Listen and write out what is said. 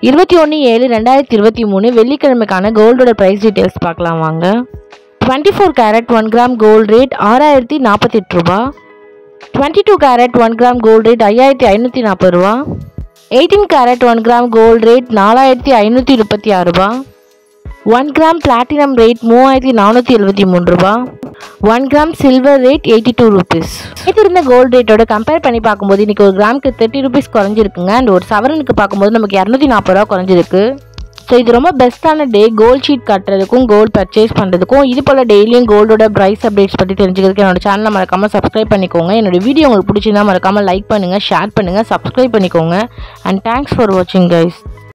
இருபத்தி ஒன்று ஏழு ரெண்டாயிரத்தி இருபத்தி மூணு வெள்ளிக்கிழமைக்கான கோல்டோட ப்ரைஸ் டீட்டெயில்ஸ் பார்க்கலாம் வாங்க twenty four carat one gram gold rate ஆறாயிரத்தி நாற்பத்தெட்டு ரூபா twenty two carat one gram gold rate ஐயாயிரத்தி ஐநூற்றி நாற்பது ரூபா eighteen carat one gram gold rate நாலாயிரத்தி ஐநூற்றி முப்பத்தி ஆறு ரூபா ஒன் கிராம் பிளாட்டினம் ரேட் மூவாயிரத்தி நானூற்றி எழுபத்தி மூணு ரூபா one gram silver rate eighty two rupees நேற்று இருந்த கோல்டு ரேட்டோட கம்பேர் பண்ணி பார்க்கும்போது இன்றைக்கி ஒரு கிராமுக்கு தேர்ட்டி ருபீஸ் குறைஞ்சிருக்குங்க அண்ட் ஒரு சவரனுக்கு பார்க்கும்போது நமக்கு இரநூத்தி நாற்பது ரூபா குறைஞ்சிருக்கு ஸோ இது ரொம்ப பெஸ்ட்டான டே கோல்ட் ஷீட் கட்டுறதுக்கும் கோல்டு பர்ச்சேஸ் பண்ணுறதுக்கும் இது போல் டெய்லியும் கோல்டோட ப்ரைஸ் அப்டேட்ஸ் பற்றி தெரிஞ்சுக்கிறதுக்கு என்னோட சேனலை மறக்காமல் சப்ஸ்கிரைப் பண்ணிக்கோங்க என்னோட வீடியோ உங்களுக்கு பிடிச்சிருந்தா மறக்காமல் லைக் பண்ணுங்கள் ஷேர் பண்ணுங்கள் சப்ஸ்கிரைப் பண்ணிக்கோங்க அண்ட் தேங்க்ஸ் ஃபார் வாட்சிங் கைஸ்